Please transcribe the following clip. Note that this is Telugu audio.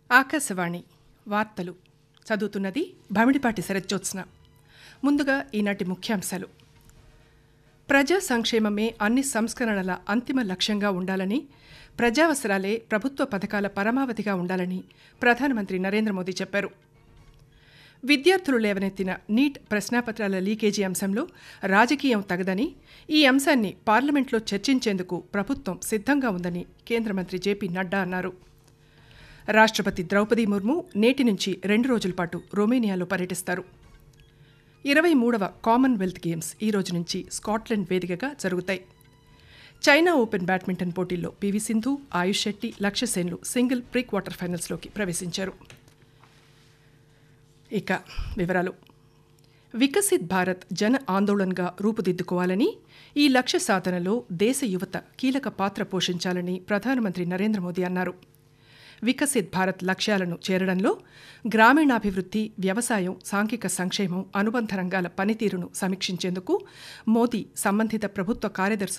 ఆకాశవాణి వార్తలు చదువుతున్నది భమిడిపాటి శరజ్జోత్స్న ముందుగా ఈనాటి ముఖ్యాంశాలు ప్రజా సంక్షేమమే అన్ని సంస్కరణల అంతిమ లక్ష్యంగా ఉండాలని ప్రజావసరాలే ప్రభుత్వ పథకాల పరమావధిగా ఉండాలని ప్రధానమంత్రి నరేంద్ర మోదీ చెప్పారు విద్యార్థులు లేవనెత్తిన నీట్ ప్రశ్నాపత్రాల లీకేజీ అంశంలో రాజకీయం తగదని ఈ అంశాన్ని పార్లమెంట్లో చర్చించేందుకు ప్రభుత్వం సిద్ధంగా ఉందని కేంద్ర మంత్రి జేపీ నడ్డా అన్నారు రాష్ట్రపతి ద్రౌపది ముర్ము నేటి నుంచి రెండు రోజుల పాటు రొమేనియాలో పర్యటిస్తారు ఇరవై మూడవ కామన్వెల్త్ గేమ్స్ ఈ రోజు నుంచి స్కాట్లాండ్ వేదికగా జరుగుతాయి చైనా ఓపెన్ బ్యాడ్మింటన్ పోటీల్లో పివి సింధు ఆయుష్ శెట్టి లక్ష్య సేన్లు సింగిల్ ప్రీ క్వార్టర్ ఫైనల్స్లోకి ప్రవేశించారు ఇక వివరాలు వికసిత్ భారత్ జన ఆందోళన్గా రూపుదిద్దుకోవాలని ఈ లక్ష్య సాధనలో దేశ యువత కీలక పాత్ర పోషించాలని ప్రధానమంత్రి నరేంద్ర మోదీ అన్నారు వికసిత్ భారత్ లక్ష్యాలను చేరడంలో గ్రామీణాభివృద్ధి వ్యవసాయం సాంఘిక సంక్షేమం అనుబంధ రంగాల పనితీరును సమీక్షించేందుకు మోదీ సంబంధిత ప్రభుత్వ కార్యదర్శులు